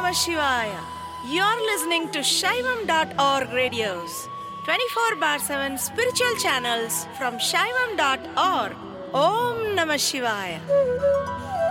Namah Shivaya. You're listening to Shaivam.org radios, 24 bar 7 spiritual channels from Shaivam.org. Om Namah Shivaya.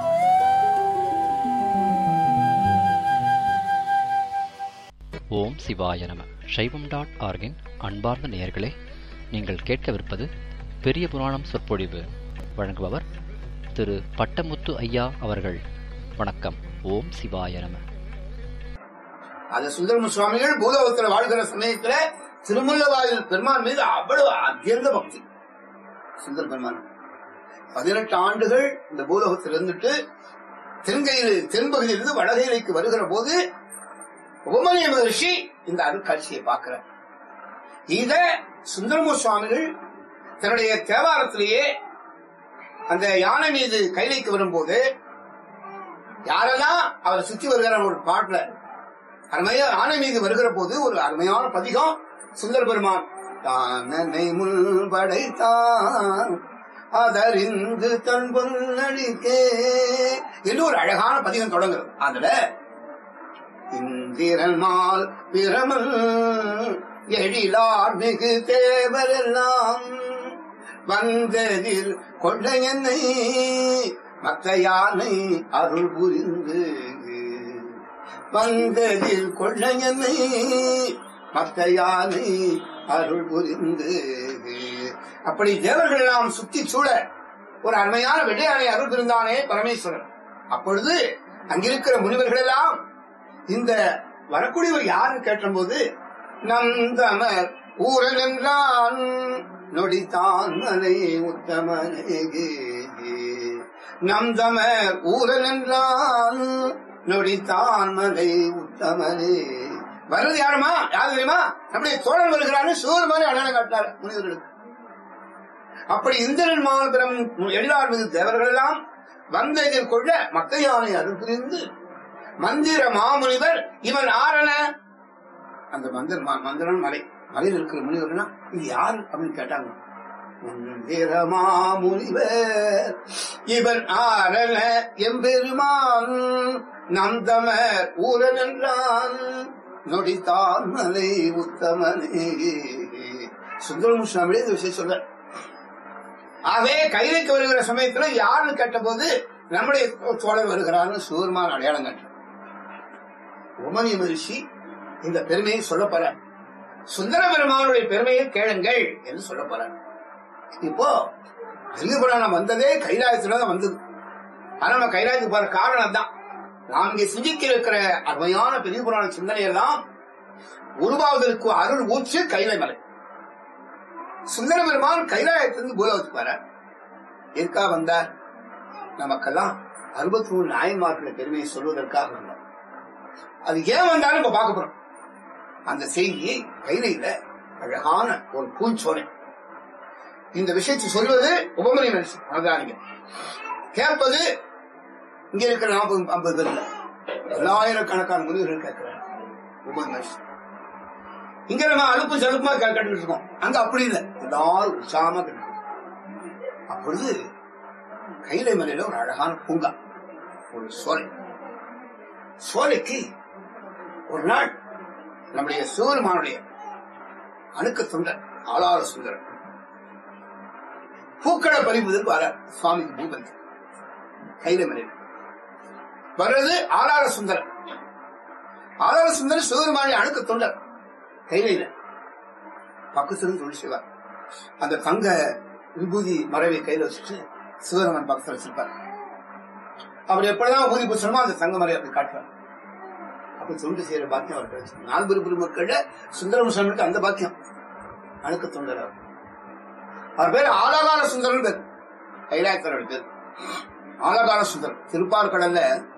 ஓம் சிவாய நம சைவம் dot ஆர்கின் அன்பார்ந்த நேயர்களே நீங்கள் கேட்கவிருப்பது பெரிய புராணம் சொற்பொழிவு வழங்குபவர் திரு பட்டமுத்து ஐயா அவர்கள் வணக்கம் ஓம் சிவாய நம அந்த சுந்தரம சுவாமிகள் பூலோகத்துல வாழ்கிற சமயத்துல திருமுல்லவாயில் பெருமான் மீது அவ்வளவு அத்தியந்த பக்தி சுந்தர பெருமான் பதினெட்டு ஆண்டுகள் இந்த பூலோகத்தில் இருந்துட்டு தென்கையில் தென்பகுதியிலிருந்து வடகையிலைக்கு வருகிற போது உபமனிய மகர்ஷி இந்த அருட்காட்சியை பார்க்கிறார் இத சுந்தரமு சுவாமிகள் தன்னுடைய தேவாரத்திலேயே அந்த யானை மீது கைலைக்கு வரும்போது யாரெல்லாம் அவரை சுத்தி வருகிற ஒரு பாட்டுல அருமையா ஆணை மீது வருகிற போது ஒரு அருமையான பதிகம் சுந்தர பெருமான் தானனை முள் படைத்தான் அதறிந்து தன் பொன்னடிக்கே என்று ஒரு அழகான பதிகம் தொடங்குறது அதுல இந்திரன் மால் பிரமல் எழிலார் மிகு தேவரெல்லாம் வந்ததில் கொண்ட என்னை மத்த யானை அருள் புரிந்து வந்ததில் கொள்ளையனை மத்த யானை அருள் புரிந்து அப்படி தேவர்கள் எல்லாம் சுத்தி சூழ ஒரு அருமையான வெள்ளையானை அருள் புரிந்தானே பரமேஸ்வரன் அப்பொழுது அங்கிருக்கிற முனிவர்கள் எல்லாம் இந்த வரக்கூடியவர் யாருன்னு கேட்டபோது நம் தமர் ஊரன் என்றான் நொடித்தான் மலை உத்தமனே நம் தமர் ஊரன் என்றான் நொடித்தான் மலை உத்தமனே வர்றது யாருமா யாரு தெரியுமா நம்முடைய தோழன் வருகிறான்னு சூர் மாதிரி அடையாளம் காட்டினார் முனிவர்களுக்கு அப்படி இந்திரன் மாபுரம் எழிலார் மீது தேவர்கள் எல்லாம் வந்த எதிர் கொள்ள மத்த யானை அருள் புரிந்து மந்திர மாமுனிவர் இவன் ஆரண அந்த மந்திர மந்திரன் மலை மலையில் இருக்கிற முனிவர்னா இது யாரு அப்படின்னு கேட்டாங்க மந்திர மாமுனிவர் இவன் ஆரண எம்பெருமான் நம் தமர் ஊரன் என்றான் நொடித்தான் மலை உத்தமனே சுந்தரமுஷ்ணாவிலே இந்த விஷயம் சொல்ற ஆகவே கைலைக்கு வருகிற சமயத்துல யாருன்னு கேட்ட போது நம்முடைய சோழர் வருகிறான்னு சூர்மான் அடையாளம் கட்ட உமனி மகிழ்ச்சி இந்த பெருமையை சொல்ல போற சுந்தர பெருமானுடைய பெருமையை கேளுங்கள் என்று சொல்ல போற இப்போ பெரிய புராணம் வந்ததே கைலாயத்துல தான் வந்தது ஆனா நம்ம கைலாயத்துக்கு போற காரணம் தான் நாம் இங்கே சிந்திக்க இருக்கிற அருமையான பெரிய புராண சிந்தனை எல்லாம் உருவாவதற்கு அருள் ஊற்று கைலை மலை சுந்தர பெருமான் கைலாயத்திலிருந்து பூலோகத்துக்கு வர எதுக்காக வந்தார் நமக்கெல்லாம் அறுபத்தி மூணு நாயன்மார்களை பெருமையை சொல்வதற்காக வந்தார் அது ஏன் வந்தாலும் இப்ப பார்க்க போறோம் அந்த செய்தியை கைலையில அழகான ஒரு பூஞ்சோலை இந்த விஷயத்தை சொல்வது உபமணி மனுஷன் அவதானிங்க கேட்பது இங்க இருக்கிற நாற்பது ஐம்பது பேர் இல்ல பல்லாயிரக்கணக்கான முனிவர்கள் கேட்கிறார் உபமணி மனுஷன் இங்க நம்ம அலுப்பு சலுப்புமா கேட்டுட்டு இருக்கோம் அங்க அப்படி இல்லை எல்லாரும் உற்சாகமா கேட்டு அப்பொழுது கைலை மலையில ஒரு அழகான பூங்கா ஒரு சோலை சோலைக்கு ஒரு நாள் நம்முடைய சிவருமானுடைய அணுக்க தொண்டர் ஆளார சுந்தரன் பூக்களை பறிப்பதற்கு வர சுவாமிக்கு பூபந்தி கைலை மலையில் வர்றது ஆளார சுந்தரன் ஆளார சுந்தரன் சிவருமானுடைய அணுக்க தொண்டர் கைலையில பக்கத்துல சொல்லி செய்வார் அந்த தங்க விபூதி மறைவை கையில வச்சுட்டு சிவரமன் பக்கத்துல வச்சிருப்பார் அவர் எப்படிதான் ஊதி பூசணுமோ அந்த தங்க மறை அப்படி காட்டுவார் அப்ப தொண்டு செய்யற பாக்கியம் அவர் கிடைச்சு நால்பெரு பெருமக்கள் சுந்தரம் சுவாமிக்கு அந்த பாக்கியம் அணுக்க தொண்டர் அவர் அவர் பேர் ஆலகால சுந்தரன் பேர் கைலாயத்தரோட பேர் ஆலகால சுந்தரம் திருப்பார் கடல்ல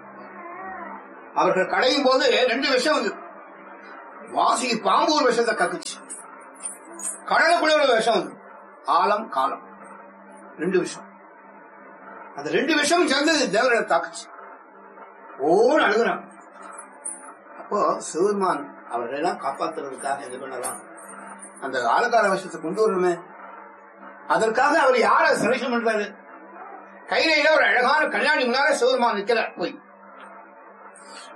அவர்கள் கடையும் போது ரெண்டு விஷயம் வந்து வாசிக்கு பாம்பு ஒரு விஷத்தை கக்குச்சு கடலுக்குள்ள ஒரு விஷம் வந்து ஆழம் காலம் ரெண்டு விஷம் அந்த ரெண்டு விஷம் சேர்ந்து தேவரை தாக்குச்சு ஓன்னு அழுகுறான் அப்போ சிவருமான் அவர்களெல்லாம் காப்பாத்துறதுக்காக என்ன பண்ணலாம் அந்த ஆழகால விஷத்தை கொண்டு வரணுமே அதற்காக அவர் யார செலக்ஷன் பண்றாரு கையில ஒரு அழகான கல்யாணி முன்னால சிவருமான் நிக்கிறார் போய்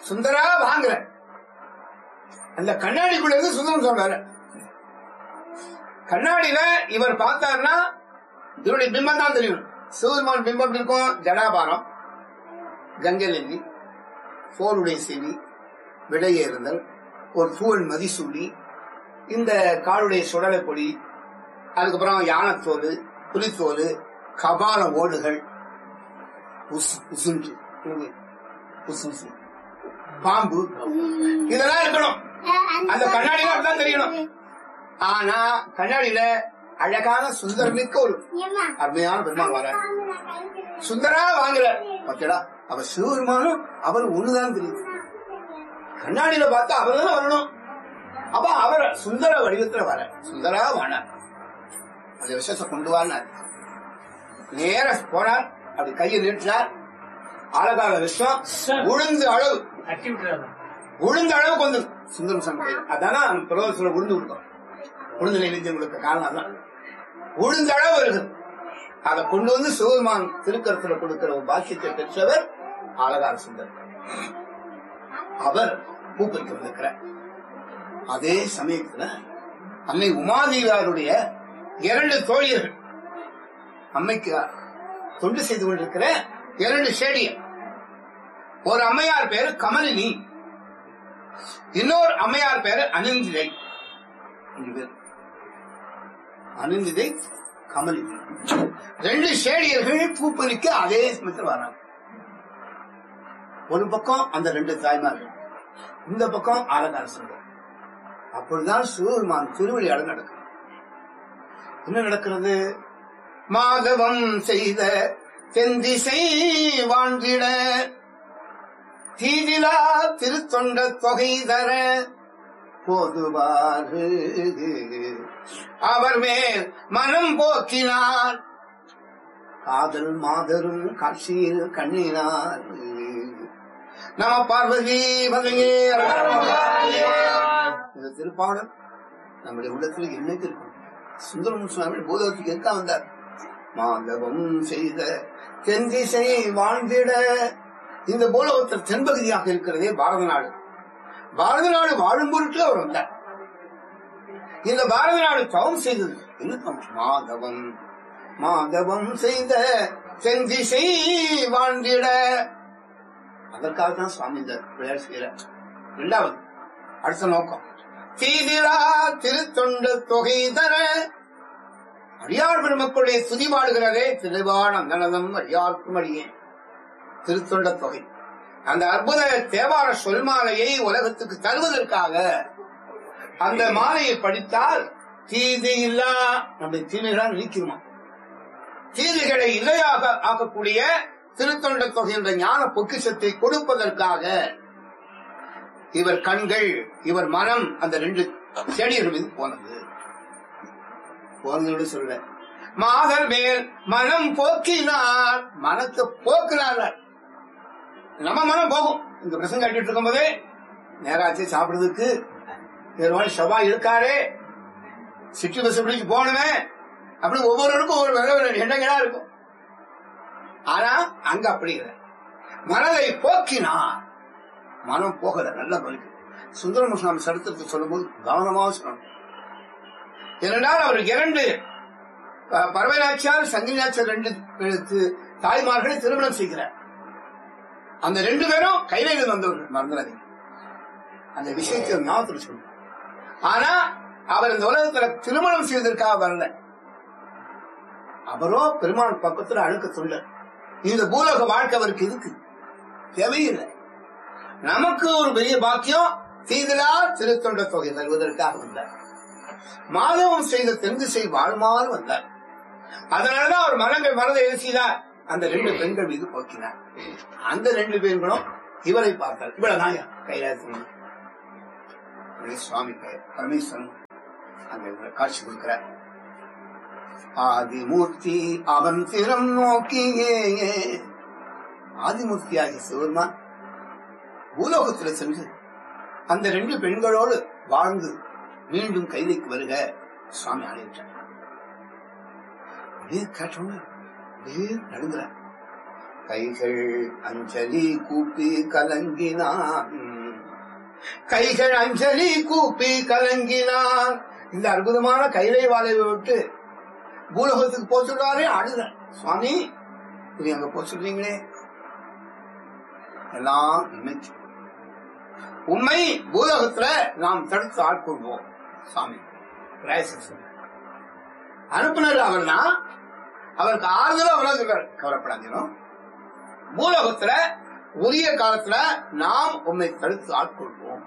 சுந்தரா வாங்குற அந்த கண்ணாடிக்குள்ள இருந்து சுந்தரம் சொல்றாரு கண்ணாடியில இவர் பார்த்தாருன்னா இவருடைய பிம்பம் தான் தெரியும் சிவபெருமான் பிம்பம் எப்படி இருக்கும் ஜடாபாரம் கங்கை நெல்லி போருடைய செவி விடையேறுதல் ஒரு தூள் மதிசூடி இந்த காலுடைய சுடலை பொடி அதுக்கப்புறம் யானைத்தோல் புலித்தோல் கபால ஓடுகள் உசு உசுன்று உசு உசு பாம்பு இதெல்லாம் இருக்கணும் அந்த கண்ணாடியில அப்படிதான் தெரியணும் ஆனா கண்ணாடியில அழகான சுந்தரமிக்க ஒரு அருமையான பெருமாள் வர சுந்தரா வாங்குற பாத்தீங்களா அவர் சிவபெருமானும் அவர் ஒண்ணுதான் தெரியும் கண்ணாடியில பார்த்தா அவர் தானே வரணும் அப்ப அவர் சுந்தர வடிவத்துல வர சுந்தரா வாண அந்த விஷயத்தை கொண்டு வானார் நேர போனார் அப்படி கையை நீட்டினார் அழகாக விஷம் உளுந்து அளவு தட்டி விட்டுறாரு உளுந்த அளவுக்கு வந்து சுந்தரம் சாமி கையில் அதான் பிரதோஷத்துல உளுந்து கொடுத்தோம் உளுந்து நைவேத்தியம் கொடுக்க காரணம் அதான் உளுந்த அளவு இருக்குது அதை கொண்டு வந்து சிவபெருமான் திருக்கரத்துல கொடுக்கிற ஒரு பாக்கியத்தை பெற்றவர் அழகார சுந்தர் அவர் பூப்பறிக்க வந்திருக்கிறார் அதே சமயத்துல அன்னை உமாதேவியாருடைய இரண்டு தோழியர்கள் அம்மைக்கு தொண்டு செய்து கொண்டிருக்கிற இரண்டு சேடியர் ஒரு அம்மையார் பேரு கமலினி இன்னொரு அம்மையார் பேரு அனிந்திதை ரெண்டு பேர் அனிந்திதை கமலினி ரெண்டு சேடியர்கள் பூப்பறிக்க அதே சமயத்தில் வராங்க ஒரு பக்கம் அந்த ரெண்டு தாய்மார்கள் இந்த பக்கம் ஆலகாரசங்கள் அப்பொழுதுதான் சிவபெருமான் திருவிளையாடல் நடக்கும் என்ன நடக்கிறது மாதவம் செய்த தென்திசை வாழ்ந்திட தீதிலா திருத்தொண்ட தொகை தர போதுவாறு அவர் மேல் மனம் போக்கினார் காதல் மாதரும் காட்சியில் கண்ணினார் நம பார்வதி பதங்கே இந்த திருப்பாடல் நம்முடைய உள்ளத்தில் என்னைக்கு இருக்கும் சுந்தரம் சுவாமி பூதத்துக்கு எங்க வந்தார் மாதவம் செய்த தென்திசை வாழ்ந்திட இந்த பூலோகத்தில் தென்பகுதியாக இருக்கிறதே பாரத நாடு பாரத நாடு வாழும் பொருட்டு அவர் வந்தார் இந்த பாரத நாடு தவம் செய்தது என்ன தவம்? மாதவம் மாதவம் செய்த தென்திசை வாழ்ந்திட அதற்காக தான் சுவாமி இந்த விளையாட்டு செய்யறார் இரண்டாவது அடுத்த நோக்கம் தீதிரா திருத்தொண்ட தொகை தர அடியார் பெருமக்களுடைய துதி பாடுகிறதே திருவான நனதம் அடியார்க்கும் அடியேன் திருத்தொண்ட தொகை அந்த அற்புத தேவார சொல் மாலையை உலகத்துக்கு தருவதற்காக அந்த மாலையை படித்தால் தீது இல்லா நம்முடைய தீமைகளால் நீக்கிருமா தீதுகளை இல்லையாக ஆக்கக்கூடிய திருத்தொண்ட தொகை என்ற ஞான பொக்கிஷத்தை கொடுப்பதற்காக இவர் கண்கள் இவர் மனம் அந்த ரெண்டு செடியர்கள் மீது போனது போனதோடு சொல்ல மாதர் மேல் மனம் போக்கினார் மனத்தை போக்கினார் நம்ம மனம் போகும் இந்த பிரசங்க கட்டிட்டு இருக்கும் போதே நேராச்சு சாப்பிடுறதுக்கு வேறு மாதிரி செவ்வாய் இருக்காரே சிட்டி பஸ் பிடிச்சு போகணுமே அப்படி ஒவ்வொருவருக்கும் ஒவ்வொரு வேற வேற எண்ணங்களா இருக்கும் ஆனா அங்க அப்படி இல்லை மனதை போக்கினார் மனம் போகல நல்ல பலிக்கு சுந்தரம சுவாமி சரித்திரத்தை சொல்லும்போது கவனமாக சொல்லணும் ஏனென்றால் அவர் இரண்டு அஹ், பரவலாச்சியார் சங்கிலியாச்சியார் ரெண்டு பேருக்கு தாய்மார்களை திருமணம் செய்கிறார் அந்த ரெண்டு பேரும் கைலையில் வந்தவர்கள் மறந்துடாதீங்க அந்த விஷயத்தை ஞாபகத்தில் சொல்லணும் ஆனா அவர் இந்த உலகத்துல திருமணம் செய்வதற்காக வரல அவரோ பெருமாள் பக்கத்துல அழுக்க தொண்டர் இந்த பூலோக வாழ்க்கை அவருக்கு இருக்கு தேவையில்லை நமக்கு ஒரு பெரிய பாக்கியம் தீதிலா திருத்தொண்ட தொகை தருவதற்காக வந்தார் மாதவம் செய்த தென்திசை வாழ்மாறு வந்தார் அதனாலதான் அவர் மனங்கள் மனதை எழுச்சினார் அந்த ரெண்டு பெண்கள் மீது போக்கினார் அந்த ரெண்டு பெண்களும் இவரை பார்த்தார் இவ்வளவுதான் கைலாசம் சுவாமி பெயர் பரமேஸ்வரன் அங்க இவரை காட்சி கொடுக்கிறார் ஆதிமூர்த்தி அவன் திறம் நோக்கியே ஆதிமூர்த்தியாகிய சிவருமான் பூலோகத்துல சென்று அந்த ரெண்டு பெண்களோடு வாழ்ந்து மீண்டும் கைதைக்கு வருக சுவாமி ஆணையிட்டார் அப்படியே கேட்டோன்னு அப்படியே நடுங்குறார் கைகள் அஞ்சலி கூப்பி கலங்கினான் கைகள் அஞ்சலி கூப்பி கலங்கினான் இந்த அற்புதமான கைலை வாழையை விட்டு பூலோகத்துக்கு போக சொல்றாரே அழுத சுவாமி நீ அங்க போக சொல்றீங்களே எல்லாம் நினைச்சு உண்மை பூலோகத்துல நாம் தடுத்து ஆட்கொள்வோம் சுவாமி ராயசன் அனுப்புனர் அவர் தான் அவருக்கு ஆறுதலும் அவ்வளவு சொல்றாரு கவலைப்படாதீங்க பூலோகத்துல உரிய காலத்துல நாம் உண்மை தடுத்து ஆட்கொள்வோம்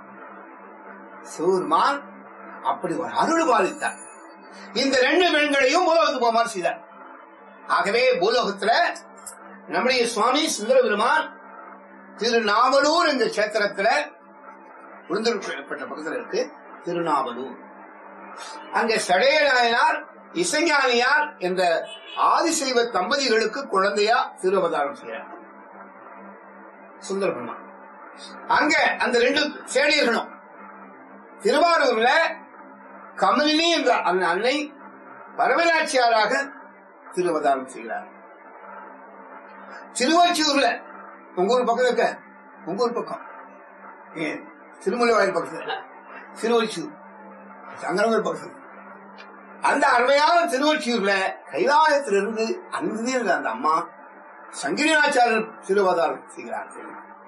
சூர்மான் அப்படி ஒரு அருள் பாலித்தார் இந்த ரெண்டு பெண்களையும் பூலோகத்துக்கு போமாறு செய்தார் ஆகவே பூலோகத்துல நம்முடைய சுவாமி சுந்தர பெருமான் திருநாவலூர் இந்த கஷேத்திரத்துல உளுந்தூர்பட்ட பக்கத்துல இருக்கு திருநாவலூர் அங்க சடைய நாயனார் இசைஞானியார் என்ற ஆதிசைவ தம்பதிகளுக்கு குழந்தையா திருவதாரம் செய்யறார் சுந்தர பெருமான் அங்க அந்த ரெண்டு சேடியர்களும் திருவாரூர்ல கமலினி என்ற அந்த அன்னை பரவநாச்சியாராக திருவதாரம் செய்கிறார் திருவொற்றியூர்ல உங்க ஊர் பக்கம் இருக்க உங்க ஊர் பக்கம் ஏன் திருமலைவாயில் பக்கத்துல திருவொற்றியூர் சங்கரங்கர் பக்கத்துல அந்த அருமையான திருவொற்றியூர்ல கைலாயத்திலிருந்து அங்கே இருந்த அந்த அம்மா சங்கிரிநாச்சாரர் திருவதாரம் செய்கிறார்கள்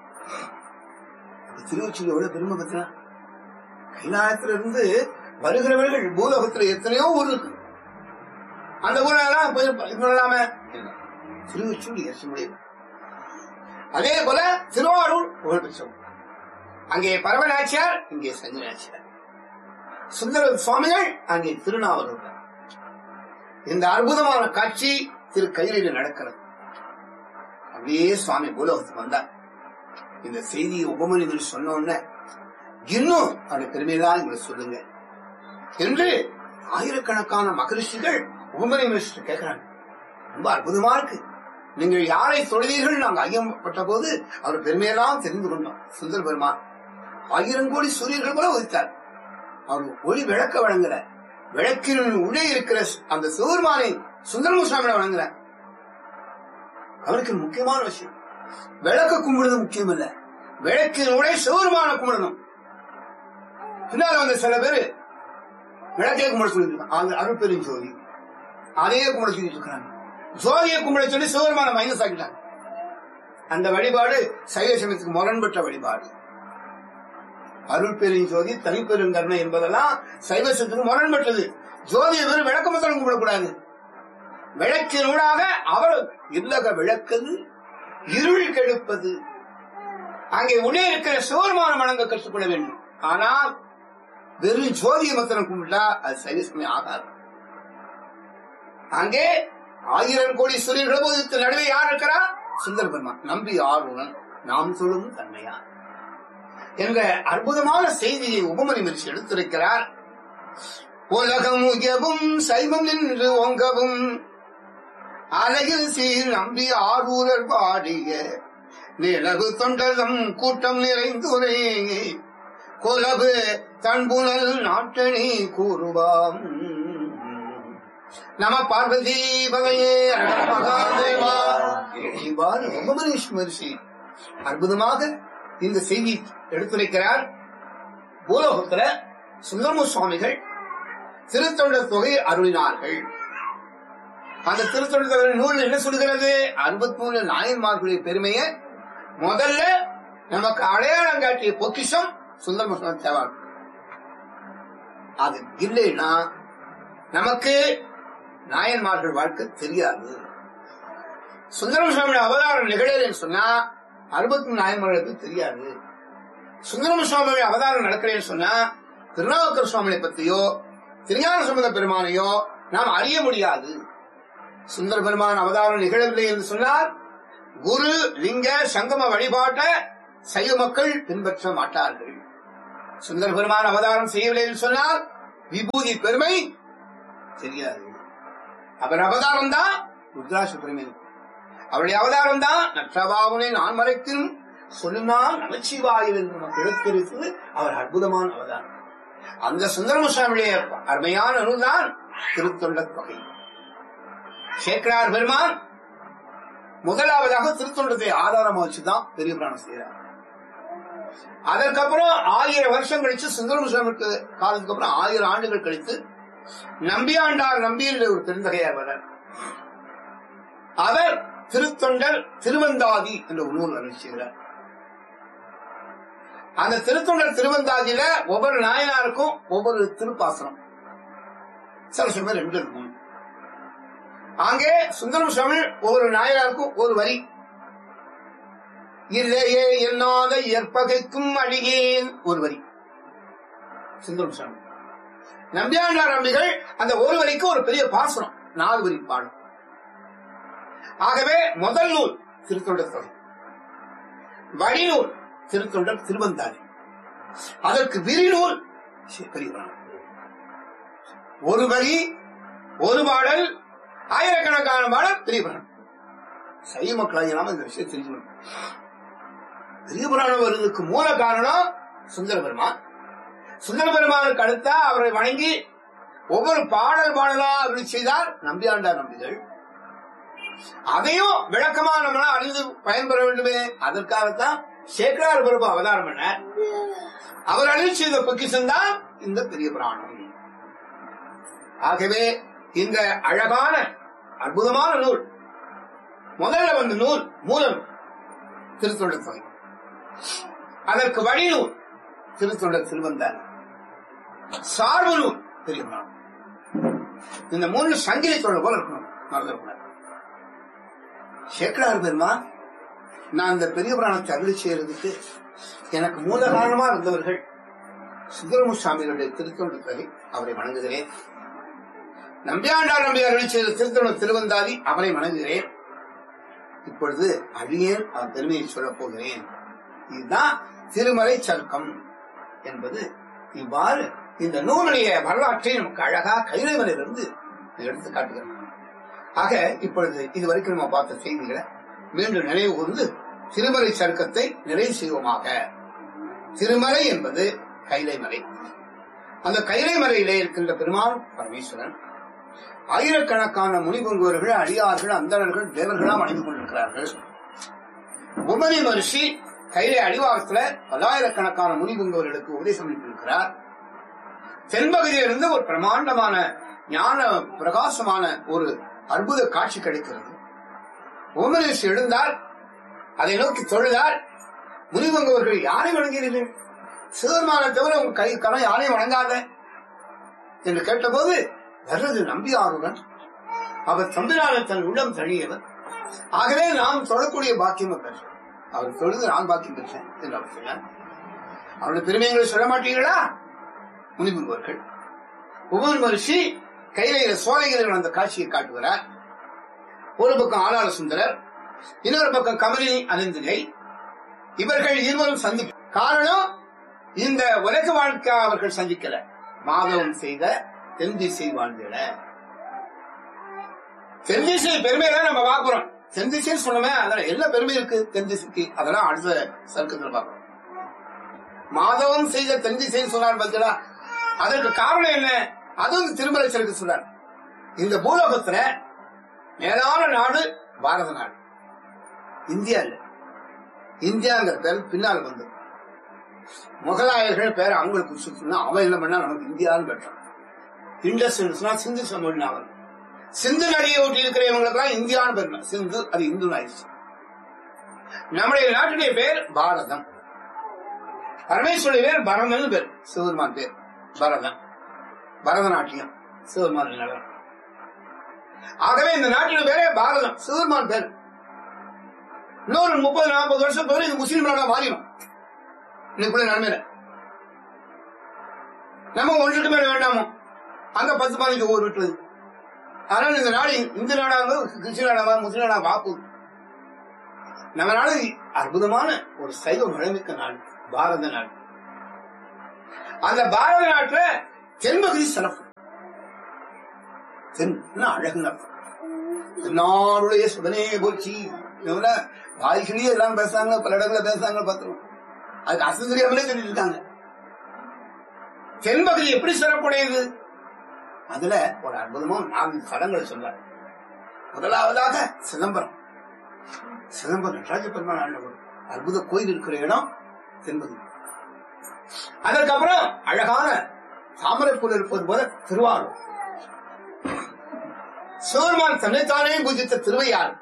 திருவொற்றியூர் எவ்வளவு பெருமை பத்தினா கைலாயத்திலிருந்து வருகிறவர்கள் பூலோகத்துல எத்தனையோ ஊர் இருக்கு அந்த ஊரெல்லாம் போய் இது பண்ணலாம திருவொற்றியூர் இயேசுடைய அதே போல திருவாரூர் புகழ்பெற்றோம் அங்கே பரமநாச்சியார் இங்கே சஞ்சனாச்சியார் சுந்தர சுவாமிகள் அங்கே திருநாவலூர் இந்த அற்புதமான காட்சி திரு கையில நடக்கிறது அப்படியே சுவாமி பூலோகத்துக்கு வந்தார் இந்த செய்தியை உபமனிகள் சொன்ன உடனே இன்னும் அவருடைய பெருமைதான் எங்களுக்கு சொல்லுங்க என்று ஆயிரக்கணக்கான மகரிஷிகள் உபமணி மினிஸ்டர் கேட்கிறாங்க ரொம்ப அற்புதமா இருக்கு நீங்கள் யாரை தொழுதீர்கள் நாங்கள் ஐயப்பட்ட போது அவர் பெருமையெல்லாம் தெரிந்து கொண்டோம் சுந்தர பெருமான் ஆயிரம் கோடி சூரியர்கள் போல உதித்தார் அவர் ஒளி விளக்க வழங்குற விளக்கின் உள்ளே இருக்கிற அந்த சிவருமானை சுந்தரமுசாமியை வழங்குற அவருக்கு முக்கியமான விஷயம் விளக்க கும்பிடுறது முக்கியம் இல்ல விளக்கின் உடைய சிவருமான கும்பிடணும் பின்னால வந்த சில பேரு விளக்கே கும்பிட சொல்லிட்டு அந்த அருட்பெரும் ஜோதி அதையே கும்பிட சொல்லிட்டு இருக்கிறாங்க ஜோதியை கும்பிட சொல்லி சிவருமான மைனஸ் ஆக்கிட்டாங்க அந்த வழிபாடு சைவ சமயத்துக்கு முரண்பட்ட வழிபாடு அருள் பெரும் ஜோதி தனிப்பெரும் கருணை என்பதெல்லாம் சைவசத்துக்கு முரண்பட்டது ஜோதியை வெறும் விளக்கமத்தனம் கும்பிடக்கூடாது விளக்கினூடாக அவர் இல்லக விளக்குது இருள் கெடுப்பது அங்கே உள்ளே இருக்கிற சிவருமான மனங்க கற்றுக்கொள்ள வேண்டும் ஆனால் வெறும் ஜோதிய மத்தனம் கும்பிட்டா அது சைவ சமயம் ஆகாது அங்கே ஆயிரம் கோடி சூரியர்கள் போது நடுவே யார் இருக்கிறா சுந்தர பெருமான் நம்பி ஆர்வலன் நாம் சொல்லும் தன்மையார் என்ற அற்புதமான செய்தியை உபமணி மகிழ்ச்சி எடுத்திருக்கிறார் உலகம் உயவும் சைவம் நின்று ஓங்கவும் அலையில் சீர் நம்பி ஆரூரர் பாடிய நிலவு தொண்டதம் கூட்டம் நிறைந்துரை குலவு தன்புணல் நாட்டணி கூறுவாம் நம பார்வதி பகையே மகாதேவா இவ்வாறு உபமனீஷ் மரிசி அற்புதமாக இந்த செய்தி எடுத்துரைக்கிறார் பூலோகத்துல சுந்தரமு சுவாமிகள் திருத்தொண்டர் தொகை அருளினார்கள் அந்த திருத்தொண்டர் தொகை நூல் என்ன சொல்கிறது அறுபத்தி மூணு நாயன்மார்களுடைய பெருமையை முதல்ல நமக்கு அடையாளம் காட்டிய பொக்கிஷம் சுந்தரமு சுவாமி தேவார் அது இல்லைன்னா நமக்கு நாயன்மார்கள் வாழ்க்கை தெரியாது சுந்தரம் சுவாமி அவதாரம் நிகழலன்னு சொன்னா அறுபத்தி நாயன்மார்களுக்கு தெரியாது சுந்தரம் சுவாமி அவதாரம் நடக்கிறேன்னு சொன்னா திருநாவுக்கர் சுவாமியை பத்தியோ திருஞான சம்பந்த பெருமானையோ நாம் அறிய முடியாது சுந்தர பெருமான் அவதாரம் நிகழவில்லை என்று சொன்னால் குரு லிங்க சங்கம வழிபாட்டை சைவ மக்கள் பின்பற்ற மாட்டார்கள் சுந்தர பெருமான் அவதாரம் செய்யவில்லை என்று சொன்னால் விபூதி பெருமை தெரியாது அவர் அவதாரம் தான் ருத்ராட்ச பெருமை அவருடைய அவதாரம் தான் நற்றபாவனை நான் மறைக்கும் சொல்லினால் நமச்சிவாயில் என்று நமக்கு எடுத்திருப்பது அவர் அற்புதமான அவதாரம் அந்த சுந்தரமுசாமியுடைய அருமையான நூல் தான் திருத்தொண்ட தொகை சேக்கரார் பெருமான் முதலாவதாக திருத்தொண்டத்தை ஆதாரமா வச்சுதான் பெரிய புராணம் செய்யறாங்க அதற்கப்புறம் ஆயிரம் வருஷம் கழிச்சு சுந்தரம் சுவாமிக்கு காலத்துக்கு அப்புறம் ஆயிரம் ஆண்டுகள் கழித்து நம்பியாண்டார் நம்பி என்ற ஒரு பெருந்தகையார் வரார் அவர் திருத்தொண்டர் திருவந்தாதி என்ற ஒரு நூல் அறிவிச்சுகிறார் அந்த திருத்தொண்டர் திருவந்தாதியில ஒவ்வொரு நாயனாருக்கும் ஒவ்வொரு திருப்பாசனம் சில சமயம் ரெண்டு இருக்கும் அங்கே சுந்தரம் சுவாமி ஒவ்வொரு நாயனாருக்கும் ஒரு வரி இல்லையே என்னாத ஏற்பகைக்கும் அழியேன் ஒரு வரி சுந்தரம் சுவாமி நம்பியாண்டார் நம்பிகள் அந்த ஒரு வரிக்கு ஒரு பெரிய பாசனம் நாலு வரி பாடும் ஆகவே முதல் நூல் திருத்தொண்டர் தொகை வழிநூல் திருத்தொண்டர் திருவந்தாதி அதற்கு விரிநூல் பெரிய புராணம். ஒரு வரி ஒரு பாடல் ஆயிரக்கணக்கான பாடல் பெரிய புராணம் சைவ மக்களாக நாம இந்த விஷயம் தெரிஞ்சுக்கணும் பெரிய புராணம் வருவதற்கு மூல காரணம் சுந்தர பெருமான் சுந்தர பெருமானுக்கு அடுத்தா அவரை வணங்கி ஒவ்வொரு பாடல் பாடலா அப்படி செய்தார் நம்பியாண்டார் நம்பிகள் அதையும் விளக்கமா நம்ம அறிந்து பயன்பெற வேண்டுமே அதற்காகத்தான் சேக்கரார் பிரபு அவதாரம் பண்ண அவர் அழிவு செய்த பொக்கிஷம் தான் இந்த பெரிய புராணம் ஆகவே இந்த அழகான அற்புதமான நூல் முதல்ல வந்த நூல் மூலம் திருத்தொண்டர் தொகை அதற்கு வழி நூல் திருத்தொண்டர் திருவந்தார் சார்பு நூல் பெரிய புராணம் இந்த மூணு சங்கிலி தொடர் போல இருக்கணும் மறந்துடக்கூடாது சேக்கரார் பெருமான் நான் இந்த பெரிய புராணத்தை அருளி செய்யறதுக்கு எனக்கு மூல காரணமா இருந்தவர்கள் சுந்தரமு சுவாமிகளுடைய திருத்தொண்டு தொகை அவரை வணங்குகிறேன் நம்பியாண்டார் நம்பி அருளி செய்த திருத்தொண்டு திருவந்தாதி அவரை வணங்குகிறேன் இப்பொழுது அழியேன் அவர் பெருமையை சொல்லப் போகிறேன் இதுதான் திருமலை சருக்கம் என்பது இவ்வாறு இந்த நூலுடைய வரலாற்றை நமக்கு அழகா கைலைமலையிலிருந்து எடுத்து காட்டுகிறோம் ஆக இப்பொழுது இதுவரைக்கும் நம்ம பார்த்த செய்திகளை மீண்டும் நினைவு கூர்ந்து திருமலை சருக்கத்தை நிறைவு செய்வோமாக திருமலை என்பது கைலை மலை அந்த கைலை மலையிலே இருக்கின்ற பெருமாள் பரமேஸ்வரன் ஆயிரக்கணக்கான முனிபுங்குவர்கள் அடியார்கள் அந்தணர்கள் தேவர்களாம் அணிந்து கொண்டிருக்கிறார்கள் உமதி மரிஷி கைலை அடிவாரத்துல பல்லாயிரக்கணக்கான முனிபுங்குவர்களுக்கு உபதேசம் அளித்திருக்கிறார் தென்பகுதியிலிருந்து ஒரு பிரமாண்டமான ஞான பிரகாசமான ஒரு அற்புத காட்சி கிடைக்கிறது உமரிஷி எழுந்தார் அதை நோக்கி தொழுதார் முனிவங்கவர்கள் யாரை வணங்கிறீர்கள் சிவருமான தவிர உங்க கை கரம் யாரையும் வணங்காத என்று கேட்டபோது வர்றது நம்பியாருடன் அவர் தம்பிரான தன் உள்ளம் தழியவர் ஆகவே நாம் தொழக்கூடிய பாக்கியம் பெற்ற அவர் தொழுது நான் பாக்கியம் பெற்றேன் என்று அவர் சொன்னார் அவருடைய பெருமைகளை சொல்ல மாட்டீங்களா முனிவர்கள் உமர் மரிஷி கையில சோலைகளில் அந்த காட்சியை காட்டுகிறார் ஒரு பக்கம் ஆளாள சுந்தரர் இன்னொரு பக்கம் கமலினி அனந்திகை இவர்கள் இருவரும் சந்தி காரணம் இந்த உலக வாழ்க்கை அவர்கள் சந்திக்கல மாதவம் செய்த தென் திசை வாழ்ந்திட தென் திசை பெருமையெல்லாம் நம்ம பார்க்கிறோம் தென் திசைன்னு சொன்னோமே அதெல்லாம் என்ன பெருமை இருக்கு தென் திசைக்கு அதெல்லாம் அடுத்த சர்க்கத்தில் பார்க்கிறோம் மாதவம் செய்த தென் திசைன்னு சொன்னார் பார்த்தீங்களா அதற்கு காரணம் என்ன அதுவும் திருமலை சருக்கு சொன்னார் இந்த பூலோகத்துல மேலான நாடு பாரத நாடு இந்தியா இல்ல இந்தியாங்கிற பேர் பின்னால் வந்து முகலாயர்கள் பேர் அவங்களுக்கு சொன்னா அவன் என்ன பண்ணா நமக்கு இந்தியான்னு பெற்றான் இண்டஸ் சொன்னா சிந்து சமூக அவன் சிந்து நதியை ஒட்டி இருக்கிற இவங்களுக்கு இந்தியான்னு பேர் சிந்து அது இந்து ஆயிடுச்சு நம்முடைய நாட்டுடைய பேர் பாரதம் பரமேஸ்வருடைய பேர் பரதன் பேர் சிவருமான் பேர் பரதம் பரதநாட்டியம் சிவருமான் நடனம் ஆகவே இந்த நாட்டின் பேரே பாரதம் சிவருமான் பேர் இன்னொரு முப்பது நாற்பது வருஷம் பேர் இது முஸ்லீம் நாடா மாறிடும் இன்னைக்குள்ள நன்மையில நம்ம ஒன்றுக்கு மேல வேண்டாமோ அங்க பத்து பதினஞ்சு ஊர் விட்டுறது அதனால இந்த நாடு இந்து நாடாங்க கிறிஸ்டின் நாடாவா முஸ்லீம் நாடா வாக்கு நம்ம நாடு அற்புதமான ஒரு சைவ மழமிக்க நாடு பாரத நாடு அந்த பாரத நாட்டுல தென்பகுதி சிறப்பு தென் அழகுங்க நாடுடைய சுடனே போச்சு வாய்க்கிலேயே எல்லாம் பேசுறாங்க பல இடத்துல பேசுறாங்க பார்த்துருவோம் அதுக்கு அசு தெரியாமலே சொல்லிட்டு இருக்காங்க தென்பகுதி எப்படி சிறப்புடையது அதுல ஒரு அற்புதமான நான்கு தலங்களை சொல்றார் முதலாவதாக சிதம்பரம் சிதம்பரம் நடராஜ பெருமாள் ஆண்ட ஒரு அற்புத கோயில் இருக்கிற இடம் தென்பது அதற்கப்புறம் அழகான தாமரைப்பூர் இருப்பது போல திருவாரூர் சிவருமான் தன்னைத்தானே பூஜித்த திருவையார்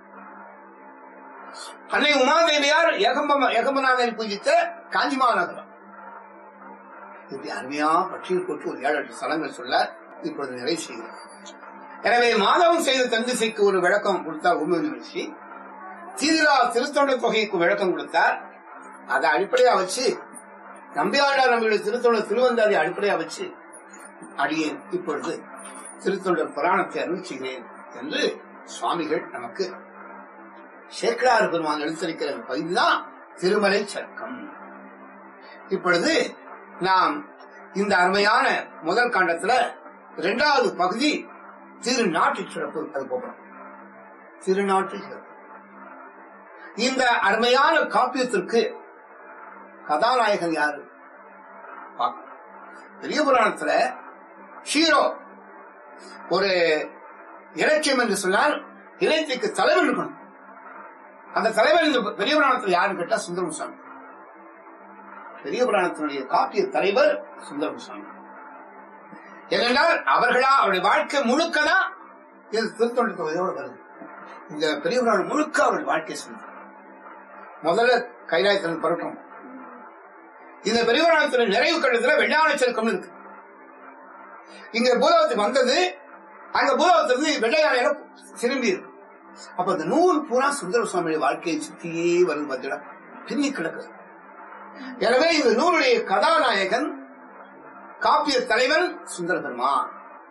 அன்னை உமாதேவியார் ஏகம்ப ஏகம்பநாதனை பூஜித்த காஞ்சி மாநகரம் இப்படி அருமையா பற்றியில் போட்டு ஒரு ஏழு எட்டு ஸ்தலங்கள் சொல்ல இப்பொழுது நிறைவு செய்கிறோம் எனவே மாதவன் செய்த தந்திசைக்கு ஒரு விளக்கம் கொடுத்தார் உண்மை நிகழ்ச்சி தீதிரா திருத்தொண்ட தொகைக்கு விளக்கம் கொடுத்தார் அதை அடிப்படையா வச்சு நம்பியாண்டார் நம்மளுடைய திருத்தொண்டர் திருவந்தாதி அடிப்படையா வச்சு அடியேன் இப்பொழுது திருத்தொண்டர் புராணத்தை அருள் செய்கிறேன் என்று சுவாமிகள் நமக்கு சேக்கடாறு பெருமான் எடுத்திருக்கிற பகுதிதான் திருமலை சர்க்கம் இப்பொழுது நாம் இந்த அருமையான முதல் காண்டத்துல இரண்டாவது பகுதி திருநாட்டு சிறப்பு அது போகிறோம் திருநாட்டு சிறப்பு இந்த அருமையான காப்பியத்திற்கு கதாநாயகன் யாரு பார்க்கணும். பெரிய புராணத்துல ஹீரோ ஒரு இலக்கியம் என்று சொன்னால் இலக்கியக்கு தலைவர் இருக்கணும் அந்த தலைவர் இந்த பெரிய புராணத்தில் யாருன்னு கேட்டா சுந்தரம் சுவாமி பெரிய புராணத்தினுடைய காப்பிய தலைவர் சுந்தரம் சுவாமி ஏனென்றால் அவர்களா அவருடைய வாழ்க்கை முழுக்கதான் இது திருத்தொண்ட தொகையோடு வருது இந்த பெரிய புராணம் முழுக்க அவருடைய வாழ்க்கை சொல்லுது முதல்ல கைலாயத்தின் பரட்டும் இந்த பெரிய புராணத்தின் நிறைவு கட்டத்துல வெள்ளாண செருக்கம் இருக்கு இங்க பூலவத்துக்கு வந்தது அங்க பூலவத்திலிருந்து வெள்ளையானையில திரும்பி இருக்கு அப்ப அந்த நூல் பூரா சுந்தர சுவாமியுடைய வாழ்க்கையை சுத்தியே வருது பார்த்தீங்களா பின்னி கிடக்குது எனவே இந்த நூலுடைய கதாநாயகன் காப்பிய தலைவன் சுந்தர பெருமான்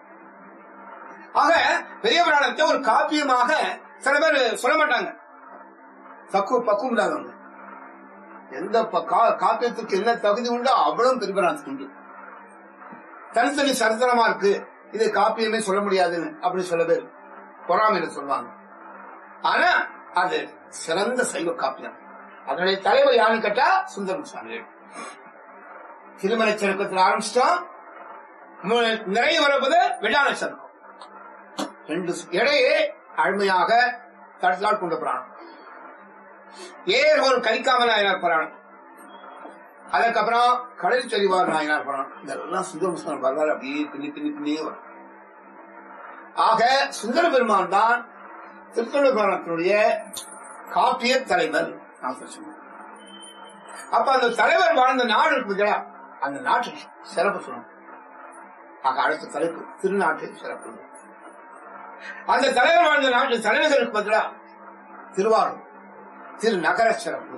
ஆக பெரிய புராணத்தை ஒரு காப்பியமாக சில பேர் சொல்ல மாட்டாங்க தக்கு பக்குவம் இல்லாதவங்க எந்த ப- கா- காப்பியத்துக்கு என்ன தகுதி உண்டோ அவ்வளவு பெரிய புராணத்துக்கு உண்டு தனித்தனி சரித்திரமா இருக்கு இது காப்பியமே சொல்ல முடியாதுன்னு அப்படி சில பேர் பொறாமையில சொல்லுவாங்க ஆனா அது சிறந்த சைவ காப்பியம் அதனுடைய தலைவர் யாருன்னு கேட்டா சுந்தரம் சுவாமிகள் திருமலை சருக்கத்தில் ஆரம்பிச்சிட்டோம் மு- நிறைய வரப்பது வெள்ளாண சருக்கம் ரெண்டு சு- இடையே அருமையாக தடுத்தால் கொண்ட புராணம் ஏர் ஒரு கரிக்காம நாயனார் புராணம் அதுக்கப்புறம் கடல் செறிவார் நாயனார் புராணம் இதெல்லாம் சுந்தர முஸ்லிம் வரலாறு அப்படியே பின்னி பின்னி பின்னியே வரும் ஆக சுந்தர பெருமான் தான் திருத்தொண்ட புராணத்தினுடைய காப்பிய தலைவர் நான் சொன்னேன் அப்ப அந்த தலைவர் வாழ்ந்த நாடு இருக்கு பார்த்தீங்களா, அந்த நாட்டு சிறப்பு சொல்லணும் ஆக அடுத்த தலைப்பு திருநாட்டு சிறப்பு அந்த தலைவர் வாழ்ந்த நாட்டு தலைநகர் இருக்கு பார்த்தீங்களா, திருவாரூர் திருநகர சிறப்பு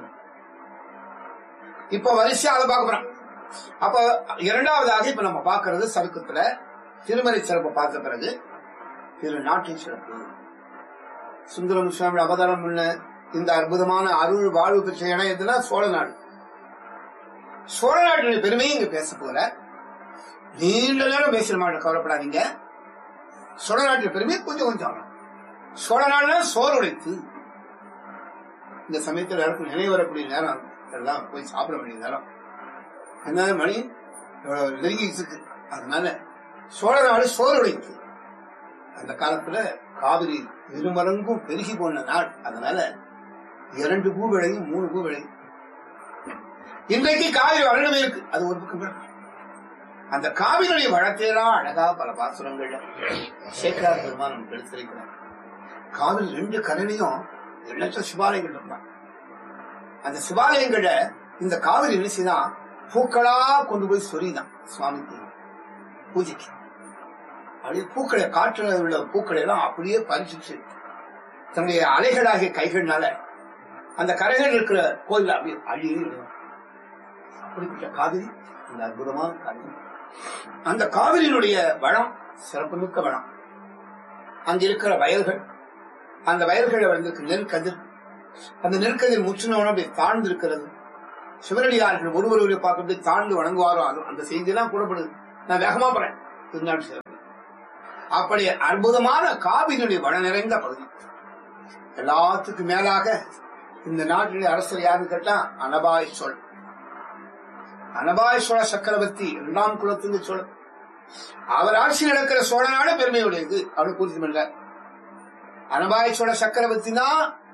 இப்ப வரிசையா அதை பார்க்க போறோம் அப்ப இரண்டாவதாக இப்ப நம்ம பார்க்கிறது சருக்கத்துல திருமலை சிறப்பு பார்த்த பிறகு திருநாட்டின் சிறப்பு சுந்தரம் சுவாமி அவதாரம் உள்ள இந்த அற்புதமான அருள் வாழ்வு பெற்ற இடம் எதுனா சோழ நாடு சோழ நாட்டினுடைய பெருமையை இங்க பேச போற நீண்ட நேரம் பேசுற மாட்டேன் கவலைப்படாதீங்க சோழ நாட்டின் பெருமையை கொஞ்சம் கொஞ்சம் ஆகணும். சோழ நாடுனா சோறு உடைத்து இந்த சமயத்தில் எல்லாருக்கும் நினைவு வரக்கூடிய நேரம் எல்லாம் போய் சாப்பிட வேண்டிய நேரம் என்ன மணி இவ்வளவு நெருங்கிட்டு இருக்கு அதனால சோழ நாடு சோறு உடைத்து அந்த காலத்துல காவிரி இருமரங்கும் பெருகி போன நாள் அதனால இரண்டு பூ விளையும் மூணு பூ விளையும் இன்றைக்கு காவிரி வறண்டு இருக்கு அது ஒரு பக்கம் கிடக்கு. அந்த காவிரியுடைய வளத்தையெல்லாம் அழகா பல பாசுரங்கள்ல சேக்கரார் பெருமான் நமக்கு எடுத்திருக்கிறார் காவிரி ரெண்டு கரையிலையும் எண்ணற்ற சிவாலயங்கள் இருந்தான் அந்த சிவாலயங்கள இந்த காவிரி என்ன செய்தான் பூக்களா கொண்டு போய் சொரிதான் சுவாமிக்கு பூஜைக்கு அப்படியே பூக்களை காற்றுல உள்ள பூக்களை எல்லாம் அப்படியே பறிச்சுச்சு தன்னுடைய அலைகளாகிய கைகள்னால அந்த கரைகள் இருக்கிற கோயில் அப்படியே அழியே விடும். அப்படிப்பட்ட காவிரி அந்த அற்புதமான காவிரி அந்த காவிரியினுடைய வளம் சிறப்புமிக்க வளம் அங்க இருக்கிற வயல்கள் அந்த வயல்களில் வந்திருக்க நெற்கதிர் அந்த நெற்கதிர் முற்றினவன அப்படி தாழ்ந்து இருக்கிறது சிவனடியார்கள் ஒருவர் ஒருவரை பார்க்கறது தாழ்ந்து வணங்குவாரோ அது அந்த செய்தியெல்லாம் கூடப்படுது நான் வேகமா போறேன் திருநாட்டு சிறப்பு அப்படி அற்புதமான காவிரியுடைய வள நிறைந்த பகுதி எல்லாத்துக்கும் மேலாக இந்த நாட்டினுடைய அரசர் யாருன்னு கேட்டா அனபாய் சொல் அனபாய் சோழ சக்கரவர்த்தி இரண்டாம் குலத்துக்கு சொல் அவர் ஆட்சி நடக்கிற சோழ நாடு பெருமையுடையது அப்படின்னு குறித்து அனபாய் சோழ சக்கரவர்த்தி தான்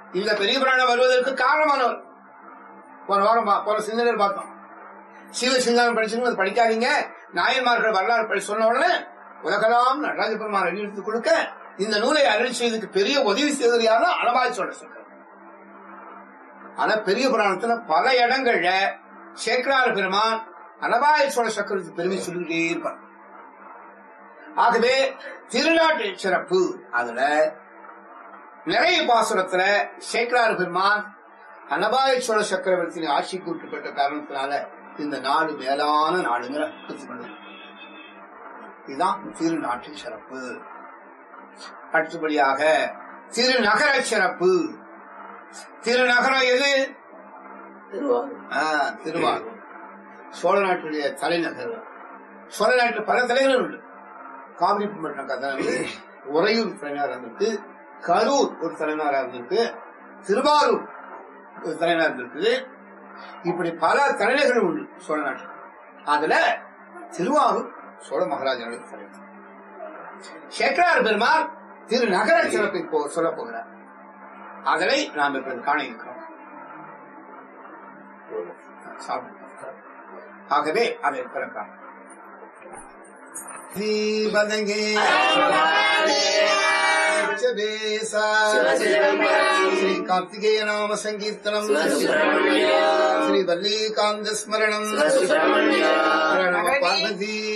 இந்த பெரிய புராணம் வருவதற்கு காரணமானவர் போன வாரம் பா- போன சிந்தனையில் பார்த்தோம் சிவ சிங்காரம் படிச்சுன்னு அது படிக்காதீங்க நாயன்மார்கள் வரலாறு படி சொன்ன உடனே உலகலாம் நடராஜ பெருமான் அடியெடுத்து கொடுக்க இந்த நூலை அருள் செய்ததுக்கு பெரிய உதவி செய்தது யாரோ அளவாய் சொல்ல சொல்ற ஆனா பெரிய புராணத்துல பல இடங்கள்ல சேக்கரார் பெருமான் அனபாய சோழ சக்கரத்துக்கு பெருமை சொல்லிக்கிட்டே இருப்பார் ஆகவே திருநாட்டு சிறப்பு அதுல நிறைய பாசுரத்துல சேக்கரார் பெருமான் அனபாய சோழ சக்கரவர்த்தியின் ஆட்சிக்கு உட்பட்ட காரணத்தினால இந்த நாடு மேலான நாடுங்கிற பண்ணுது இதுதான் திருநாட்டு சிறப்பு அடுத்தபடியாக திருநகர சிறப்பு திருநகரம் எது ஆ, திருவாரூர் சோழ நாட்டுடைய தலைநகர் சோழ நாட்டில் பல தலைநகர் உண்டு காவிரிப்பட்டினம் கதை உறையூர் தலைநகராக இருந்திருக்கு கரூர் ஒரு தலைநகராக இருந்திருக்கு திருவாரூர் ஒரு தலைநகர் இருந்திருக்கு இப்படி பல தலைநகர்கள் உண்டு சோழ நாட்டில் அதுல திருவாரூர் சோழ மகாராஜாவுடைய தலைநகர் சேக்கரார் பெருமாள் திருநகர சிறப்பை போ- சொல்லப் போகிறார் அதனை நாம் இப்போது காண இருக்கிறோம் சாப்பிடுவோம். ஆகவே அதை பிறக்காம் ஸ்ரீபதங்கே ஸ்ரீ கார்த்திகேய நாம சங்கீர்த்தனம் ஸ்ரீ வல்லிகாந்த ஸ்மரணம் பார்வதி